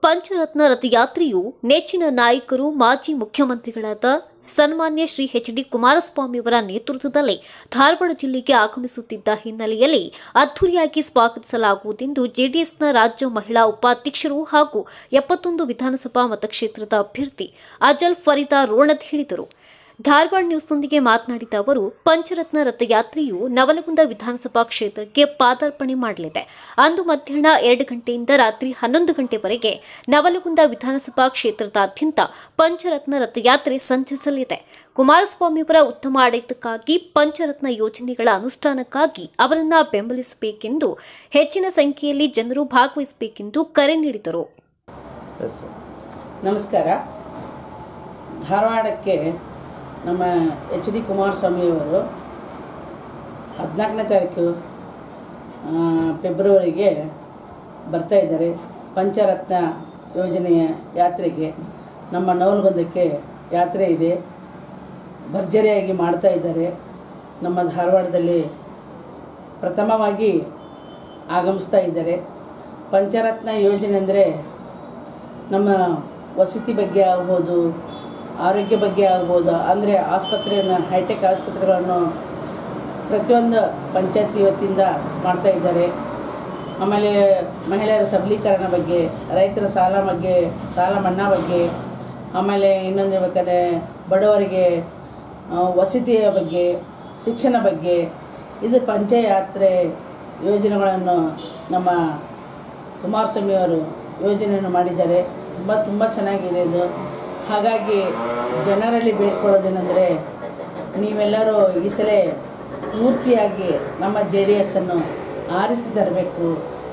ಪಂಚರತ್ನ ರಥಯಾತ್ರೆಯು ನೆಚ್ಚಿನ ನಾಯಕರು ಮಾಜಿ ಮುಖ್ಯಮಂತ್ರಿಗಳಾದ ಸನ್ಮಾನ್ಯ ಶ್ರೀ ಎಚ್ ಡಿ ಕುಮಾರಸ್ವಾಮಿಯವರ ನೇತೃತ್ವದಲ್ಲಿ ಧಾರವಾಡ ಜಿಲ್ಲೆಗೆ ಆಗಮಿಸುತ್ತಿದ್ದ ಹಿನ್ನೆಲೆಯಲ್ಲಿ ಅದ್ದೂರಿಯಾಗಿ ಸ್ವಾಗತಿಸಲಾಗುವುದೆಂದು ಜೆಡಿಎಸ್ನ ರಾಜ್ಯ ಮಹಿಳಾ ಉಪಾಧ್ಯಕ್ಷರು ಹಾಗೂ ಎಪ್ಪತ್ತೊಂದು ವಿಧಾನಸಭಾ ಮತಕ್ಷೇತ್ರದ ಅಭ್ಯರ್ಥಿ ಅಜಲ್ ಫರೀದಾ ರೋಣದ್ ಹೇಳಿದರು ಧಾರವಾಡ ನ್ಯೂಸ್ನೊಂದಿಗೆ ಮಾತನಾಡಿದ ಅವರು ಪಂಚರತ್ನ ರಥಯಾತ್ರೆಯು ನವಲಗುಂದ ವಿಧಾನಸಭಾ ಕ್ಷೇತ್ರಕ್ಕೆ ಪಾದಾರ್ಪಣೆ ಮಾಡಲಿದೆ ಅಂದು ಮಧ್ಯಾಹ್ನ ಎರಡು ಗಂಟೆಯಿಂದ ರಾತ್ರಿ ಹನ್ನೊಂದು ಗಂಟೆವರೆಗೆ ನವಲಗುಂದ ವಿಧಾನಸಭಾ ಕ್ಷೇತ್ರದಾದ್ಯಂತ ಪಂಚರತ್ನ ರಥಯಾತ್ರೆ ಸಂಚರಿಸಲಿದೆ ಕುಮಾರಸ್ವಾಮಿಯವರ ಉತ್ತಮ ಆಡಳಿತಕ್ಕಾಗಿ ಪಂಚರತ್ನ ಯೋಜನೆಗಳ ಅನುಷ್ಠಾನಕ್ಕಾಗಿ ಅವರನ್ನ ಬೆಂಬಲಿಸಬೇಕೆಂದು ಹೆಚ್ಚಿನ ಸಂಖ್ಯೆಯಲ್ಲಿ ಜನರು ಭಾಗವಹಿಸಬೇಕೆಂದು ಕರೆ ನೀಡಿದರು ಹೆಸರು ನಮಸ್ಕಾರ ಧಾರವಾಡಕ್ಕೆ ನಮ್ಮ ಎಚ್ ಡಿ ಕುಮಾರಸ್ವಾಮಿಯವರು ಹದಿನಾಲ್ಕನೇ ತಾರೀಕು ಆ, ಫೆಬ್ರವರಿಗೆ ಬರ್ತಾ ಇದ್ದಾರೆ ಪಂಚರತ್ನ ಯೋಜನೆಯ ಯಾತ್ರೆಗೆ ನಮ್ಮ ನವಲಗುಂದಕ್ಕೆ ಯಾತ್ರೆ ಇದೆ ಭರ್ಜರಿಯಾಗಿ ಮಾಡ್ತಾ ಇದ್ದಾರೆ ನಮ್ಮ ಧಾರವಾಡದಲ್ಲಿ ಪ್ರಥಮವಾಗಿ ಆಗಮಿಸ್ತಾ ಇದ್ದಾರೆ ಪಂಚರತ್ನ ಯೋಜನೆ ಅಂದರೆ ನಮ್ಮ ವಸತಿ ಬಗ್ಗೆ ಆಗ್ಬೋದು ಆರೋಗ್ಯ ಬಗ್ಗೆ ಆಗ್ಬೋದು ಅಂದರೆ ಆಸ್ಪತ್ರೆಯನ್ನು ಹೈಟೆಕ್ ಆಸ್ಪತ್ರೆಗಳನ್ನು ಪ್ರತಿಯೊಂದು ಪಂಚಾಯತಿ ವತಿಯಿಂದ ಮಾಡ್ತಾ ಇದ್ದಾರೆ ಆಮೇಲೆ ಮಹಿಳೆಯರ ಸಬಲೀಕರಣ ಬಗ್ಗೆ ರೈತರ ಸಾಲ ಬಗ್ಗೆ ಸಾಲ ಮನ್ನಾ ಬಗ್ಗೆ ಆಮೇಲೆ ಇನ್ನೊಂದು ಹೇಳ್ಬೇಕಾದ್ರೆ ಬಡವರಿಗೆ ಆ, ವಸತಿಯ ಬಗ್ಗೆ ಶಿಕ್ಷಣ ಬಗ್ಗೆ ಇದು ಪಂಚಯಾತ್ರೆ ಯೋಜನೆಗಳನ್ನು ನಮ್ಮ ಕುಮಾರಸ್ವಾಮಿಯವರು ಯೋಜನೆಯನ್ನು ಮಾಡಿದ್ದಾರೆ ತುಂಬ ತುಂಬ ಚೆನ್ನಾಗಿದೆ ಇದು ಹಾಗಾಗಿ ಜನರಲ್ಲಿ ಬೇಡ್ಕೊಳ್ಳೋದೇನೆಂದರೆ ನೀವೆಲ್ಲರೂ ಈ ಸಲ ಪೂರ್ತಿಯಾಗಿ ನಮ್ಮ ಜೆ ಡಿ ಎಸ್ಸನ್ನು ಆರಿಸಿ ತರಬೇಕು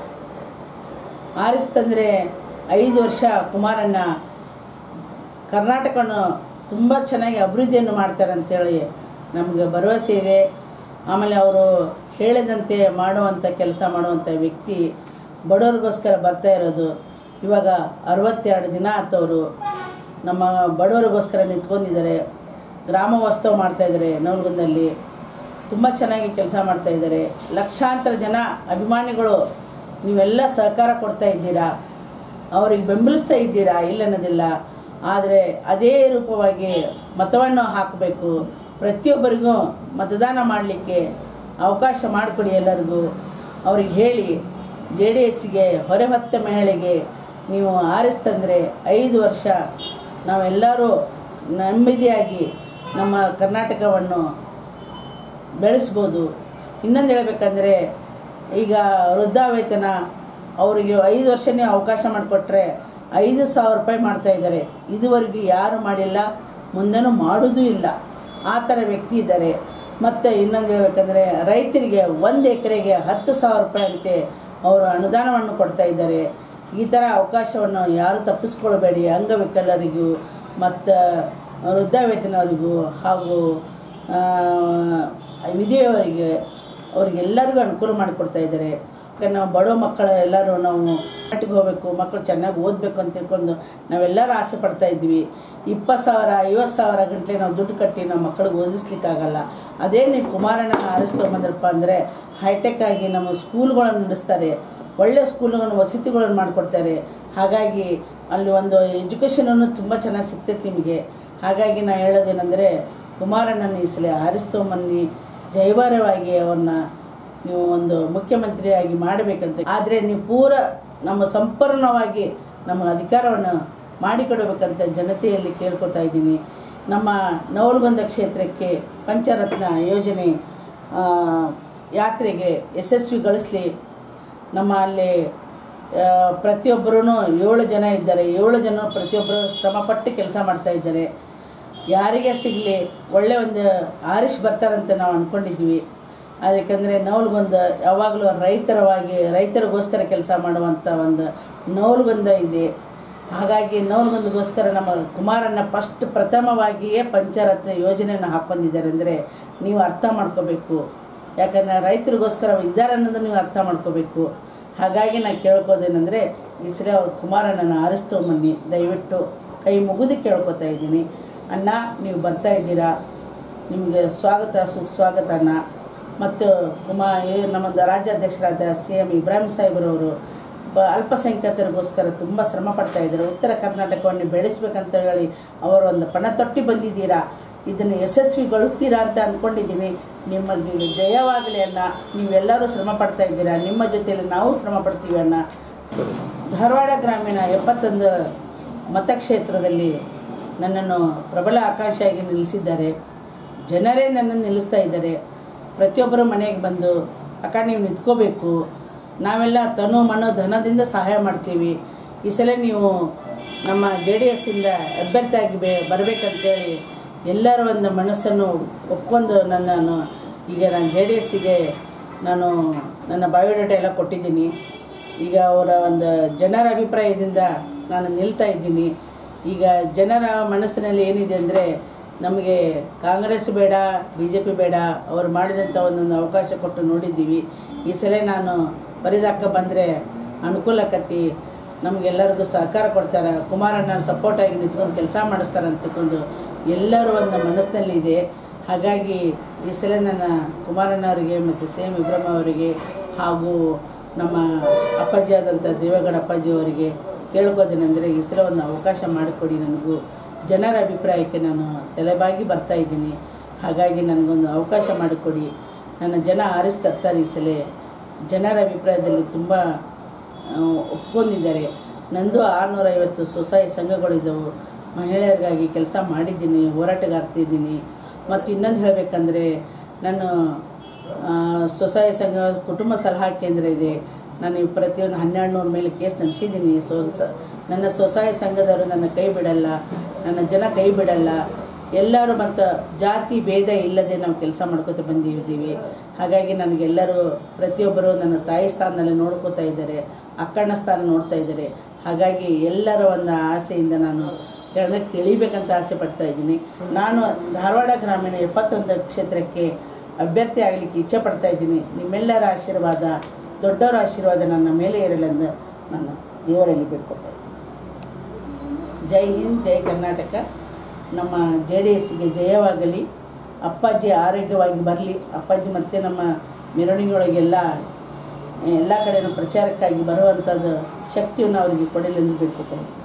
ಆರಿಸ್ತಂದರೆ ಐದು ವರ್ಷ ಕುಮಾರಣ್ಣ ಕರ್ನಾಟಕವನ್ನು ತುಂಬ ಚೆನ್ನಾಗಿ ಅಭಿವೃದ್ಧಿಯನ್ನು ಮಾಡ್ತಾರೆ ಅಂತೇಳಿ ನಮಗೆ ಭರವಸೆ ಇದೆ ಆಮೇಲೆ ಅವರು ಹೇಳಿದಂತೆ ಮಾಡುವಂಥ ಕೆಲಸ ಮಾಡುವಂಥ ವ್ಯಕ್ತಿ ಬಡವರಿಗೋಸ್ಕರ ಬರ್ತಾ ಇರೋದು ಇವಾಗ ಅರವತ್ತೆರಡು ದಿನ ಆತವರು ನಮ್ಮ ಬಡವರಿಗೋಸ್ಕರ ನಿಂತ್ಕೊಂಡಿದ್ದಾರೆ ಗ್ರಾಮ ವಾಸ್ತವ ಮಾಡ್ತಾಯಿದ್ದಾರೆ ನವಲಗುಂದಲ್ಲಿ ತುಂಬ ಚೆನ್ನಾಗಿ ಕೆಲಸ ಮಾಡ್ತಾ ಇದ್ದಾರೆ ಲಕ್ಷಾಂತರ ಜನ ಅಭಿಮಾನಿಗಳು ನೀವೆಲ್ಲ ಸಹಕಾರ ಕೊಡ್ತಾ ಇದ್ದೀರಾ ಅವ್ರಿಗೆ ಬೆಂಬಲಿಸ್ತಾ ಇದ್ದೀರಾ ಇಲ್ಲ ಅನ್ನೋದಿಲ್ಲ ಆದರೆ ಅದೇ ರೂಪವಾಗಿ ಮತವನ್ನು ಹಾಕಬೇಕು ಪ್ರತಿಯೊಬ್ಬರಿಗೂ ಮತದಾನ ಮಾಡಲಿಕ್ಕೆ ಅವಕಾಶ ಮಾಡಿಕೊಡಿ ಎಲ್ಲರಿಗೂ ಅವ್ರಿಗೆ ಹೇಳಿ ಜೆ ಡಿ ಎಸ್ಸಿಗೆ ಹೊರೆ ಹೊತ್ತ ಮಹಿಳೆಗೆ ನೀವು ಆರಿಸ್ತಂದರೆ ಐದು ವರ್ಷ ನಾವೆಲ್ಲರೂ ನೆಮ್ಮದಿಯಾಗಿ ನಮ್ಮ ಕರ್ನಾಟಕವನ್ನು ಬೆಳೆಸ್ಬೋದು ಇನ್ನೊಂದು ಹೇಳಬೇಕಂದ್ರೆ ಈಗ ವೃದ್ಧಾವೇತನ ಅವರಿಗೆ ಐದು ವರ್ಷನೇ ಅವಕಾಶ ಮಾಡಿಕೊಟ್ರೆ ಐದು ಸಾವಿರ ರೂಪಾಯಿ ಮಾಡ್ತಾ ಇದ್ದಾರೆ ಇದುವರೆಗೂ ಯಾರು ಮಾಡಿಲ್ಲ ಮುಂದೆನೂ ಮಾಡೋದೂ ಇಲ್ಲ ಆ ಥರ ವ್ಯಕ್ತಿ ಇದ್ದಾರೆ ಮತ್ತು ಇನ್ನೊಂದು ಹೇಳ್ಬೇಕಂದ್ರೆ ರೈತರಿಗೆ ಒಂದು ಎಕರೆಗೆ ಹತ್ತು ಸಾವಿರ ರೂಪಾಯಿ ಅಂತೆ ಅವರು ಅನುದಾನವನ್ನು ಕೊಡ್ತಾ ಇದ್ದಾರೆ ಈ ಥರ ಅವಕಾಶವನ್ನು ಯಾರು ತಪ್ಪಿಸ್ಕೊಳ್ಬೇಡಿ ಅಂಗವಿಕಲರಿಗೂ ಮತ್ತು ವೃದ್ಧಾವೇತನವರಿಗೂ ಹಾಗೂ ಆ, ವಿಧವೆಯವರಿಗೆ ಅವರಿಗೆಲ್ಲರಿಗೂ ಅನುಕೂಲ ಮಾಡಿಕೊಡ್ತಾ ಇದ್ದಾರೆ ಯಾಕಂದ್ರೆ ನಾವು ಬಡ ಮಕ್ಕಳು ಎಲ್ಲರೂ ನಾವು ಮಟ್ಟಿಗೆ ಹೋಗಬೇಕು ಮಕ್ಕಳು ಚೆನ್ನಾಗಿ ಓದಬೇಕು ಅಂತ ತಿಳ್ಕೊಂಡು ನಾವೆಲ್ಲರೂ ಆಸೆ ಪಡ್ತಾ ಇದ್ವಿ ಇಪ್ಪತ್ತು ಸಾವಿರ ಐವತ್ತು ಸಾವಿರ ಗಂಟೆ ನಾವು ದುಡ್ಡು ಕಟ್ಟಿ ನಮ್ಮ ಮಕ್ಕಳಿಗೆ ಓದಿಸ್ಲಿಕ್ಕಾಗಲ್ಲ ಅದೇ ನೀವು ಕುಮಾರಣ್ಣನ ಆರಿಸ್ಕೊಂಬಂದ್ರಪ್ಪ ಅಂದರೆ ಹೈಟೆಕ್ ಆಗಿ ನಮ್ಮ ಸ್ಕೂಲ್ಗಳನ್ನು ನಡೆಸ್ತಾರೆ ಒಳ್ಳೆಯ ಸ್ಕೂಲ್ಗಳನ್ನು ವಸತಿಗಳನ್ನು ಮಾಡಿಕೊಡ್ತಾರೆ ಹಾಗಾಗಿ ಅಲ್ಲಿ ಒಂದು ಎಜುಕೇಷನನ್ನು ತುಂಬ ಚೆನ್ನಾಗಿ ಸಿಗ್ತೈತೆ ನಿಮಗೆ ಹಾಗಾಗಿ ನಾನು ಹೇಳೋದೇನೆಂದರೆ ಕುಮಾರಣ್ಣನ ಈ ಸಲ ಆರಿಸ್ತೊಂಬನ್ನಿ ಜೈವಾರವಾಗಿ ಅವ್ರನ್ನ ನೀವು ಒಂದು ಮುಖ್ಯಮಂತ್ರಿಯಾಗಿ ಮಾಡಬೇಕಂತ ಆದರೆ ನೀವು ಪೂರ ನಮ್ಮ ಸಂಪೂರ್ಣವಾಗಿ ನಮ್ಮ ಅಧಿಕಾರವನ್ನು ಮಾಡಿಕೊಡಬೇಕಂತ ಜನತೆಯಲ್ಲಿ ಕೇಳ್ಕೊತಾ ಇದ್ದೀನಿ ನಮ್ಮ ನವಲಗುಂದ ಕ್ಷೇತ್ರಕ್ಕೆ ಪಂಚರತ್ನ ಯೋಜನೆ ಆ, ಯಾತ್ರೆಗೆ ಯಶಸ್ವಿಗೊಳಿಸಲಿ ನಮ್ಮ ಅಲ್ಲಿ ಪ್ರತಿಯೊಬ್ಬರೂ ಏಳು ಜನ ಇದ್ದಾರೆ ಏಳು ಜನ ಪ್ರತಿಯೊಬ್ಬರು ಶ್ರಮಪಟ್ಟು ಕೆಲಸ ಮಾಡ್ತಾ ಇದ್ದಾರೆ ಯಾರಿಗೆ ಸಿಗಲಿ ಒಳ್ಳೆ ಒಂದು ಆರಿಶ್ ಬರ್ತಾರಂತ ನಾವು ಅಂದ್ಕೊಂಡಿದ್ವಿ ಅದಕ್ಕೆಂದರೆ ನವಲ್ಗೊಂದು ಯಾವಾಗಲೂ ರೈತರವಾಗಿ ರೈತರಿಗೋಸ್ಕರ ಕೆಲಸ ಮಾಡುವಂಥ ಒಂದು ನವಲ್ಗೊಂದ ಇದೆ ಹಾಗಾಗಿ ನವಲ್ಗೊಂದಗೋಸ್ಕರ ನಮ್ಮ ಕುಮಾರಣ್ಣ ಫಸ್ಟ್ ಪ್ರಥಮವಾಗಿಯೇ ಪಂಚರತ್ನ ಯೋಜನೆಯನ್ನು ಹಾಕ್ಕೊಂಡಿದ್ದಾರೆ ಅಂದರೆ ನೀವು ಅರ್ಥ ಮಾಡ್ಕೋಬೇಕು ಯಾಕಂದರೆ ರೈತರಿಗೋಸ್ಕರ ಇದ್ದಾರೆ ಅನ್ನೋದು ನೀವು ಅರ್ಥ ಮಾಡ್ಕೋಬೇಕು ಹಾಗಾಗಿ ನಾನು ಕೇಳ್ಕೋದೇನೆಂದರೆ ಈ ಸರಿ ಅವ್ರು ಕುಮಾರಣ್ಣನ ಆರಿಸ್ತೊಂಬನ್ನಿ ದಯವಿಟ್ಟು ಕೈ ಮುಗಿದು ಕೇಳ್ಕೊತಾ ಇದ್ದೀನಿ ಅಣ್ಣ ನೀವು ಬರ್ತಾ ಇದ್ದೀರಾ ನಿಮಗೆ ಸ್ವಾಗತ ಸುಸ್ವಾಗತ ಅಣ್ಣ ಮತ್ತು ಕುಮಾ ಈ ನಮ್ಮ ರಾಜ್ಯಾಧ್ಯಕ್ಷರಾದ ಸಿ ಎಂ ಇಬ್ರಾಹಿಂ ಸಾಹೇಬ್ರವರು ಬ- ಅಲ್ಪಸಂಖ್ಯಾತರಿಗೋಸ್ಕರ ತುಂಬ ಶ್ರಮ ಪಡ್ತಾ ಇದ್ದಾರೆ ಉತ್ತರ ಕರ್ನಾಟಕವನ್ನು ಬೆಳೆಸ್ಬೇಕಂತ ಹೇಳಿ ಅವರು ಒಂದು ಪಣ ತೊಟ್ಟಿ ಬಂದಿದ್ದೀರಾ ಇದನ್ನು ಯಶಸ್ವಿಗೊಳಿಸ್ತೀರಾ ಅಂತ ಅಂದ್ಕೊಂಡಿದ್ದೀನಿ ನಿಮಗೆ ಜಯವಾಗಲಿ ಅಣ್ಣ ನೀವೆಲ್ಲರೂ ಶ್ರಮ ಪಡ್ತಾ ಇದ್ದೀರಾ ನಿಮ್ಮ ಜೊತೆಯಲ್ಲಿ ನಾವು ಶ್ರಮ ಪಡ್ತೀವಿ ಅಣ್ಣ ಧಾರವಾಡ ಗ್ರಾಮೀಣ ಎಪ್ಪತ್ತೊಂದು ಮತಕ್ಷೇತ್ರದಲ್ಲಿ ನನ್ನನ್ನು ಪ್ರಬಲ ಆಕಾಂಕ್ಷಿಯಾಗಿ ನಿಲ್ಲಿಸಿದ್ದಾರೆ ಜನರೇ ನನ್ನನ್ನು ನಿಲ್ಲಿಸ್ತಾ ಇದ್ದಾರೆ ಪ್ರತಿಯೊಬ್ಬರು ಮನೆಗೆ ಬಂದು ಅಕ್ಕ ನೀವು ನಿಂತ್ಕೋಬೇಕು ನಾವೆಲ್ಲ ತನು ಮನೋ ಧನದಿಂದ ಸಹಾಯ ಮಾಡ್ತೀವಿ ಈ ಸಲ ನೀವು ನಮ್ಮ ಜೆ ಡಿ ಎಸ್ಸಿಂದ ಅಭ್ಯರ್ಥಿಯಾಗಿ ಬೇ ಬರಬೇಕಂತೇಳಿ ಎಲ್ಲರ ಒಂದು ಮನಸ್ಸನ್ನು ಒಪ್ಕೊಂಡು ನನ್ನನ್ನು ಈಗ ನಾನು ಜೆ ಡಿ ಎಸ್ಸಿಗೆ ನಾನು ನನ್ನ ಬಯೋಡೇಟಾ ಎಲ್ಲ ಕೊಟ್ಟಿದ್ದೀನಿ ಈಗ ಅವರ ಒಂದು ಜನರ ಅಭಿಪ್ರಾಯದಿಂದ ನಾನು ನಿಲ್ತಾ ಇದ್ದೀನಿ ಈಗ ಜನರ ಮನಸ್ಸಿನಲ್ಲಿ ಏನಿದೆ ಅಂದರೆ ನಮಗೆ ಕಾಂಗ್ರೆಸ್ ಬೇಡ ಬಿ ಜೆ ಪಿ ಬೇಡ ಅವರು ಮಾಡಿದಂಥ ಒಂದೊಂದು ಅವಕಾಶ ಕೊಟ್ಟು ನೋಡಿದ್ದೀವಿ ಈ ಸಲ ನಾನು ಬರಿದಾಕ ಬಂದರೆ ಅನುಕೂಲಕತಿ ನಮಗೆಲ್ಲರಿಗೂ ಸಹಕಾರ ಕೊಡ್ತಾರೆ ಕುಮಾರಣ್ಣ ಸಪೋರ್ಟಾಗಿ ನಿಂತ್ಕೊಂಡು ಕೆಲಸ ಮಾಡಿಸ್ತಾರೆ ಅಂತ ತಿಳ್ಕೊಂಡು ಎಲ್ಲರೂ ಒಂದು ಮನಸ್ಸಿನಲ್ಲಿ ಇದೆ ಹಾಗಾಗಿ ಈ ಸಲ ನನ್ನ ಕುಮಾರಣ್ಣ ಅವರಿಗೆ ಮತ್ತು ಸಿ ಎಂ ಇಬ್ರಹ್ಮ ಅವರಿಗೆ ಹಾಗೂ ನಮ್ಮ ಅಪ್ಪಾಜಿ ಆದಂಥ ದೇವೇಗೌಡ ಅಪ್ಪಾಜಿ ಅವರಿಗೆ ಕೇಳ್ಕೋದೇನೆಂದರೆ ಈ ಸಲ ಒಂದು ಅವಕಾಶ ಮಾಡಿಕೊಡಿ ನನಗೂ ಜನರ ಅಭಿಪ್ರಾಯಕ್ಕೆ ನಾನು ತಲೆಬಾಗಿ ಬರ್ತಾ ಇದ್ದೀನಿ ಹಾಗಾಗಿ ನನಗೊಂದು ಅವಕಾಶ ಮಾಡಿಕೊಡಿ ನನ್ನ ಜನ ಆರಿಸಿ ತರ್ತಾರೆ ಈ ಸಲ ಜನರ ಅಭಿಪ್ರಾಯದಲ್ಲಿ ತುಂಬ ಆ, ಒಪ್ಕೊಂಡಿದ್ದಾರೆ ನಂದು ಆರುನೂರೈವತ್ತು ಸ್ವಸಹಾಯ ಸಂಘಗಳಿದ್ದವು ಮಹಿಳೆಯರಿಗಾಗಿ ಕೆಲಸ ಮಾಡಿದ್ದೀನಿ ಹೋರಾಟಗಾರ್ತಿ ಇದ್ದೀನಿ ಮತ್ತು ಇನ್ನೊಂದು ಹೇಳಬೇಕಂದ್ರೆ ನಾನು ಆ, ಸ್ವಸಹಾಯ ಸಂಘ ಕುಟುಂಬ ಸಲಹಾ ಕೇಂದ್ರ ಇದೆ ನಾನು ಈ ಪ್ರತಿಯೊಂದು ಹನ್ನೆರಡು ನೂರ ಮೇಲೆ ಕೇಸ್ ನಡೆಸಿದ್ದೀನಿ ಸೊ ಸ- ನನ್ನ ಸ್ವಸಹಾಯ ಸಂಘದವರು ನನ್ನ ಕೈ ಬಿಡಲ್ಲ ನನ್ನ ಜನ ಕೈ ಬಿಡಲ್ಲ ಎಲ್ಲರೂ ಮತ್ತು ಜಾತಿ ಭೇದ ಇಲ್ಲದೆ ನಾವು ಕೆಲಸ ಮಾಡ್ಕೊತ ಬಂದಿದ್ದೀವಿ ಹಾಗಾಗಿ ನನಗೆಲ್ಲರೂ ಪ್ರತಿಯೊಬ್ಬರು ನನ್ನ ತಾಯಿ ಸ್ಥಾನದಲ್ಲಿ ನೋಡ್ಕೋತಾ ಇದ್ದಾರೆ ಅಕ್ಕಣ್ಣ ಸ್ಥಾನ ನೋಡ್ತಾ ಇದ್ದಾರೆ ಹಾಗಾಗಿ ಎಲ್ಲರ ಒಂದು ಆಸೆಯಿಂದ ನಾನು ಕೆಳಕ್ಕೆ ಇಳಿಬೇಕಂತ ಆಸೆ ಪಡ್ತಾ ಇದ್ದೀನಿ ನಾನು ಧಾರವಾಡ ಗ್ರಾಮೀಣ ಎಪ್ಪತ್ತೊಂದು ಕ್ಷೇತ್ರಕ್ಕೆ ಅಭ್ಯರ್ಥಿ ಆಗಲಿಕ್ಕೆ ಇಚ್ಛೆ ಪಡ್ತಾ ಇದ್ದೀನಿ ನಿಮ್ಮೆಲ್ಲರ ಆಶೀರ್ವಾದ ದೊಡ್ಡವರ ಆಶೀರ್ವಾದ ನನ್ನ ಮೇಲೆ ಇರಲೆಂದು ನನ್ನ ದೇವರಲ್ಲಿ ಬೇಡ್ಕೊಳ್ತಾ ಇದ್ದೀನಿ ಜೈ ಹಿಂದ್ ಜೈ ಕರ್ನಾಟಕ ನಮ್ಮ ಜೆ ಡಿ ಎಸ್ಸಿಗೆ ಜಯವಾಗಲಿ ಅಪ್ಪಾಜಿ ಆರೋಗ್ಯವಾಗಿ ಬರಲಿ ಅಪ್ಪಾಜಿ ಮತ್ತೆ ನಮ್ಮ ಮೆರವಣಿಗೆಯೊಳಗೆಲ್ಲ ಎಲ್ಲ ಕಡೆನೂ ಪ್ರಚಾರಕ್ಕಾಗಿ ಬರುವಂಥದ್ದು ಶಕ್ತಿಯನ್ನು ಅವರಿಗೆ ಕೊಡಲೆಂದು ಬೇಡ್ಕೊಳ್ತಾ ಇದ್ದೀನಿ